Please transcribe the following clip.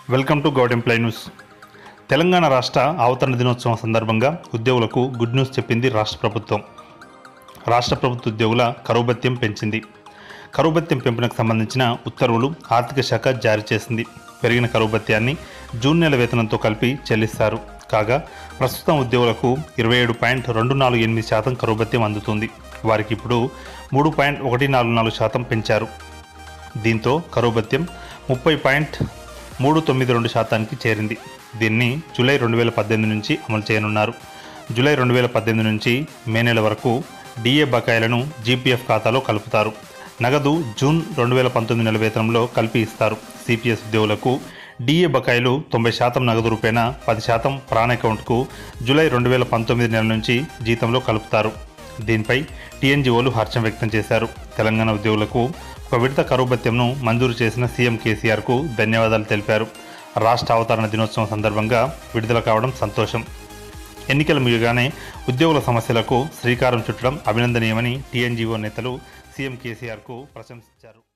welcome to Goud employ news Telangana రాష్ట్ర అవతరణ దినోత్సవం సందర్భంగా ఉద్యోగులకు గుడ్ న్యూస్ చెప్పింది రాష్ట్ర ప్రభుత్వం రాష్ట్ర ప్రభుత్వ ఉద్యోగుల కరువు భత్యం పెంచింది కరువు భత్యం పెంపునకు సంబంధించిన ఉత్తర్వులు ఆర్థిక శాఖ జారీ చేసింది పెరిగిన కరువు భత్యాన్ని జూన్ నెల వేతనంతో కలిపి చెల్లిస్తారు కాగా ప్రస్తుతం ఉద్యోగులకు ఇరవై ఏడు పాయింట్ రెండు నాలుగు ఎనిమిది శాతం కరువు భత్యం అందుతుంది వారికి ఇప్పుడు మూడు పాయింట్ ఒకటి నాలుగు నాలుగు శాతం పెంచారు దీంతో కరువు భత్యం ముప్పై పాయింట్ మూడు తొమ్మిది రెండు శాతానికి చేరింది దీన్ని జూలై రెండు వేల పద్దెనిమిది నుంచి అమలు చేయనున్నారు జూలై రెండు వేల పద్దెనిమిది నుంచి మే నెల వరకు డిఏ బకాయిలను జీపీఎఫ్ ఖాతాలో కలుపుతారు నగదు జూన్ రెండు వేల పంతొమ్మిది నెల వేతనంలో కలిపి ఇస్తారు సిపిఎస్ ఉద్యోగులకు డిఏ బకాయిలు తొంభై శాతం నగదు రూపేణా పది శాతం ప్రాణ అకౌంట్కు జూలై రెండు వేల పంతొమ్మిది నెల నుంచి జీతంలో కలుపుతారు దీనిపై టీఎన్జీఓలు హర్షం వ్యక్తం చేశారు తెలంగాణ ఉద్యోగులకు ఒక విడత కరువు భత్యంను మంజూరు చేసిన సీఎం కేసీఆర్కు ధన్యవాదాలు తెలిపారు రాష్ట్ర అవతరణ దినోత్సవం సందర్భంగా విడుదల కావడం సంతోషం ఎన్నికలు ముగియగానే ఉద్యోగుల సమస్యలకు శ్రీకారం చుట్టడం అభినందనీయమని టీఎన్జీఓ నేతలు సీఎం కేసీఆర్కు ప్రశంసించారు